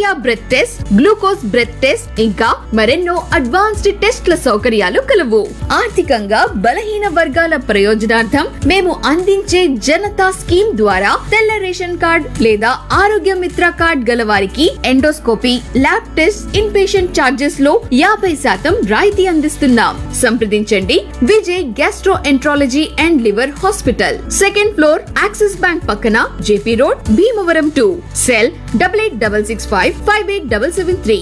urea breath test glucose breath test ఇంకా మరెన్నో advanced టెస్ట్ల సౌకర్యాలు కలవు ఆర్థికంగా బలహీన వర్గాల ప్రయోజనార్థం మేము అందించే జనతా స్కీమ్ ద్వారా తెల్ల రేషన్ కార్డ్ లేదా ఆరోగ్య మిత్ర కార్డ్ గల వారికి endoscopy lab test inpatient charges లో యాభై శాతం రాయితీ అందిస్తున్నాం సంప్రదించండి Vijay gastroenterology and liver hospital second floor Axis Bank పక్కన JP road Bhimavaram two cell double eight double six five five eight double seven three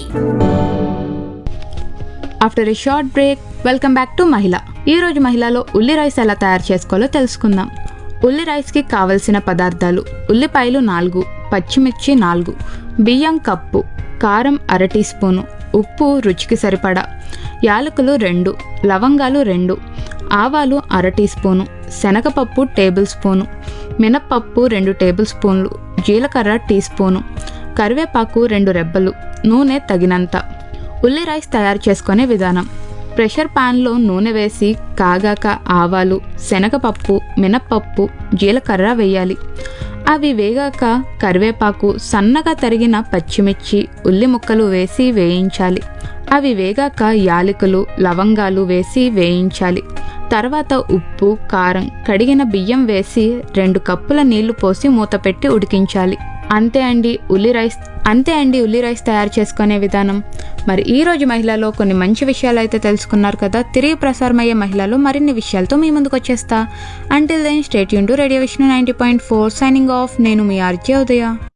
after a short break welcome back to Mahila ఈ రోజు మహిళలో ఉల్లి రైస్ ఎలా తయారు చేసుకోవాలో తెలుసుకుందాం ఉల్లి రైస్కి కావలసిన పదార్థాలు ఉల్లిపాయలు నాలుగు పచ్చిమిర్చి నాలుగు బియ్యం కప్పు కారం అర టీ స్పూను ఉప్పు రుచికి సరిపడా యాలకులు రెండు లవంగాలు రెండు ఆవాలు అర టీ స్పూను శనగపప్పు టేబుల్ స్పూను మినప్పప్పు రెండు టేబుల్ స్పూన్లు జీలకర్ర టీ స్పూను కరివేపాకు రెండు రెబ్బలు నూనె తగినంత ఉల్లి రైస్ తయారు చేసుకునే విధానం ప్రెషర్ ప్యాన్లో నూనె వేసి కాగాక ఆవాలు శనగపప్పు మినప్పప్పు జీలకర్ర వేయాలి అవి వేగాక కరివేపాకు సన్నగా తరిగిన పచ్చిమిర్చి ఉల్లి ముక్కలు వేసి వేయించాలి అవి వేగాక యాలకులు లవంగాలు వేసి వేయించాలి తర్వాత ఉప్పు కారం కడిగిన బియ్యం వేసి రెండు కప్పుల నీళ్లు పోసి మూత పెట్టి ఉడికించాలి అంతే అండి ఉల్లి రైస్ అంతే అండి ఉల్లి రైస్ తయారు చేసుకునే విధానం మరి ఈ రోజు మహిళలో కొన్ని మంచి విషయాలు అయితే తెలుసుకున్నారు కదా తిరిగి ప్రసారమయ్యే మహిళలో మరిన్ని విషయాలతో మీ ముందుకు వచ్చేస్తా అంటిల్ దెన్ స్టేట్ యూన్ to radio Vishnu ninety point four signing off నేను మీ ఆర్జే ఉదయ